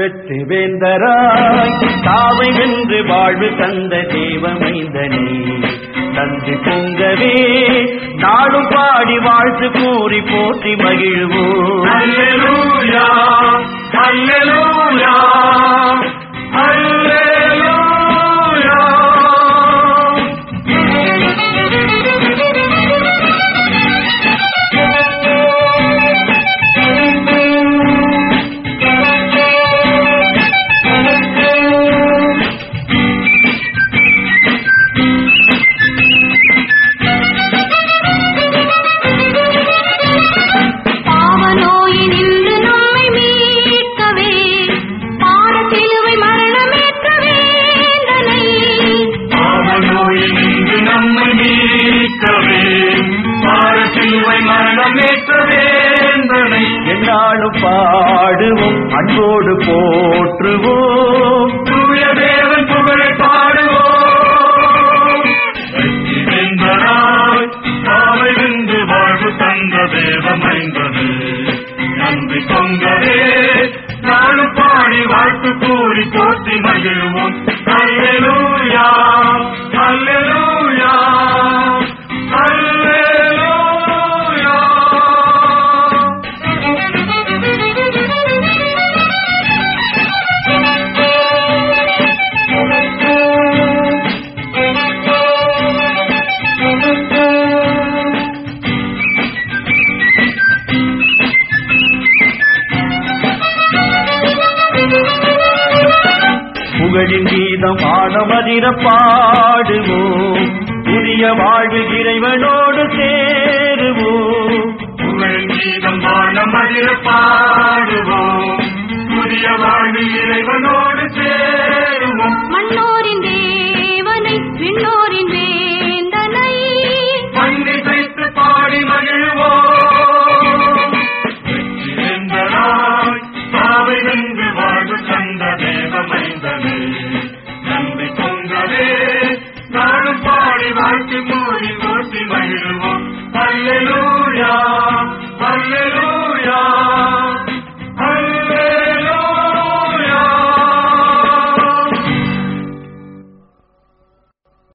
வெற்றி வேந்தராய் காவை வென்று வாழ்வு தந்த தேவமைந்தனே நன்றி பொங்கவே நாளும் பாடி வாழ்த்து கூறி போற்றி மகிழ்வோம் அல்லேலூயா அல்லேலூயா அல்லேலூயா பாவநோயினின்று நம்மை மீட்கவே பாரசிலுவை மரணமேற்ற வேந்தனை பாவநோயினின்று நம்மை மீட்கவே பாரசிலுவை மரணமேற்ற வேந்தனை என்னாலும் பாடுவோம் அன்போடு போற்றுவோம் தூய தேவன் புகழை பாடுவோம் வெற்றி வென்றனாய் காவை வென்று வாழ்வு தந்த தேவமைந்தது நன்றி பொங்கவே நாளும் பாடி வாழ்த்து கூறி போற்றி மகிழ்வோம் அல்லேலூயா அல்லேலூயா அல்லேலூயா புகழின் கீதம் ஆனமதிர பாடுவோம் புதிய வாழ்வு இறைவனோடு சேருவோம் புகழ் கீதம் வானமதிர பாடுவோம் புதிய வாழ்வு இறைவனோடு சேருவோம் மண்ணோரின் தேவனை விண்ணோரின் வேந்தனை மண்ணை வைத்து பாடி மகிழ்வோம் வெற்றி வென்றனாய் சாவை வென்று வாழ்வு தந்த தேவமைந்தனே நன்றி பொங்கவே நாளும் பாடி வாழ்த்து மூடி போற்றி மகிழ்வோம் அல்லேலூயா அல்லேலூயா